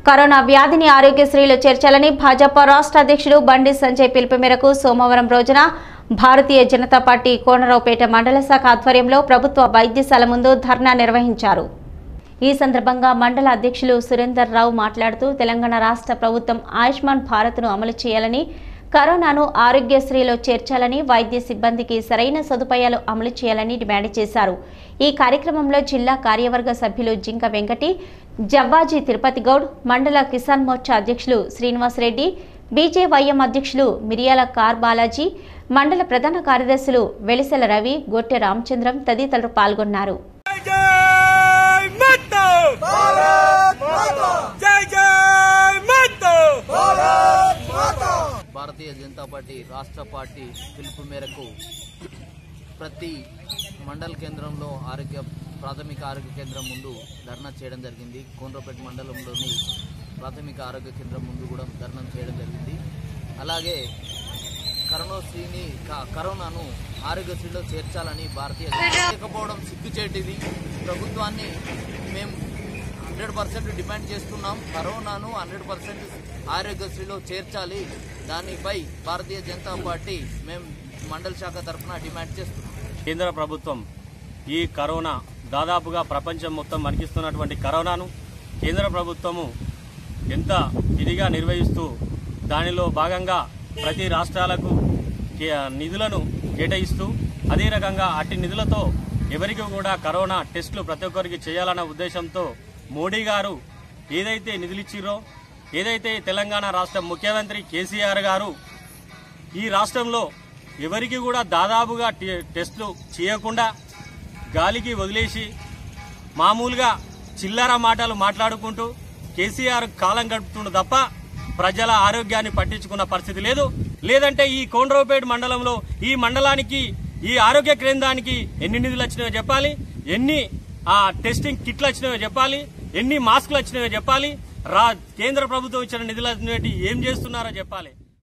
corona వ్యాధిని ఆరోగ్యశ్రీలో చేర్చాలని భాజపా రాష్ట్ర అధ్యక్షుడు బండి సంజయ్ పిలుపు మేరకు సోమవారం రోజున భారతీయ జనతా పార్టీ కోనరావుపేట మండల శాఖ ఆధ్వర్యంలో ప్రభుత్వ వైద్యశాల ముందు ధర్నా నిర్వహించారు ఈ సందర్భంగా మండల అధ్యక్షులు సురేందర్ రావు మాట్లాడుతూ తెలంగాణ రాష్ట్ర ప్రభుత్వం ఆయుష్మాన్ భారత్ను అమలు చేయాలని కరోనాను ఆరోగ్యశ్రీలో చేర్చాలని వైద్య సిబ్బందికి సరైన సదుపాయాలు అమలు చేయాలని డిమాండ్ చేశారు ఈ కార్యక్రమంలో జిల్లా కార్యవర్గ సభ్యులు జింక వెంకటి జవ్వాజీ తిరుపతి గౌడ్ మండల కిసాన్ మోర్చా అధ్యక్షులు శ్రీనివాసరెడ్డి బీజేవైఎం అధ్యక్షులు మిరియాల కార్ బాలాజీ మండల ప్రధాన కార్యదర్శులు వెలిసెల రవి గొట్టె రామచంద్రం తదితరులు పాల్గొన్నారు జై మాతా భారత్ మాతా జై జై మాతా భారత్ మాతా భారతీయ జనతా పార్టీ రాష్ట్ర పార్టీ పిలుపు మేరకు ప్రతి మండల కేంద్రంలో ఆరోగ్య ప్రాథమిక ఆరోగ్య కేంద్రం ముందు ధర్నా చేయడం జరిగింది కోనరాపేట మండలంలోని ప్రాథమిక ఆరోగ్య కేంద్రం ముందు కూడా ధర్నా చేయడం జరిగింది అలాగే కరోనాశ్రీని క- కరోనాను ఆరోగ్యశ్రీలో చేర్చాలని భారతీయ లేకపోవడం సిగ్గుచేటిది ప్రభుత్వాన్ని మేము హండ్రెడ్ పర్సెంట్ డిమాండ్ చేస్తున్నాం కరోనాను హండ్రెడ్ పర్సెంట్ ఆరోగ్యశ్రీలో చేర్చాలి దానిపై భారతీయ జనతా పార్టీ మేము మండల శాఖ తరఫున డిమాండ్ చేస్తున్నాం కేంద్ర ప్రభుత్వం ఈ కరోనా దాదాపుగా ప్రపంచం మొత్తం వణికిస్తున్నటువంటి కరోనాను కేంద్ర ప్రభుత్వము ఎంత ఇదిగా నిర్వహిస్తూ దానిలో భాగంగా ప్రతి రాష్ట్రాలకు కే- నిధులను కేటాయిస్తూ అదే రకంగా అట్టి నిధులతో ఎవరికి కూడా కరోనా టెస్టులు ప్రతి ఒక్కరికి చేయాలన్న ఉద్దేశంతో మోడీ గారు ఏదైతే నిధులిచ్చిరో ఏదైతే తెలంగాణ రాష్ట్ర ముఖ్యమంత్రి కేసీఆర్ గారు ఈ రాష్ట్రంలో ఎవరికి కూడా దాదాపుగా టి- టెస్టులు చేయకుండా గాలికి వదిలేసి మామూలుగా చిల్లర మాటలు మాట్లాడుకుంటూ కేసీఆర్ కాలం గడుపుతుండు తప్ప ప్రజల ఆరోగ్యాన్ని పట్టించుకున్న పరిస్థితి లేదు లేదంటే ఈ కోండ్రోపేట మండలంలో ఈ మండలానికి ఈ ఆరోగ్య కేంద్రానికి ఎన్ని నిధులు వచ్చినాయో చెప్పాలి ఎన్ని ఆ టెస్టింగ్ కిట్లు వచ్చినాయో చెప్పాలి ఎన్ని మాస్కులు వచ్చినాయో చెప్పాలి రా కేంద్ర ప్రభుత్వం ఇచ్చిన నిధులు వచ్చినట్టు ఏం చేస్తున్నారో చెప్పాలి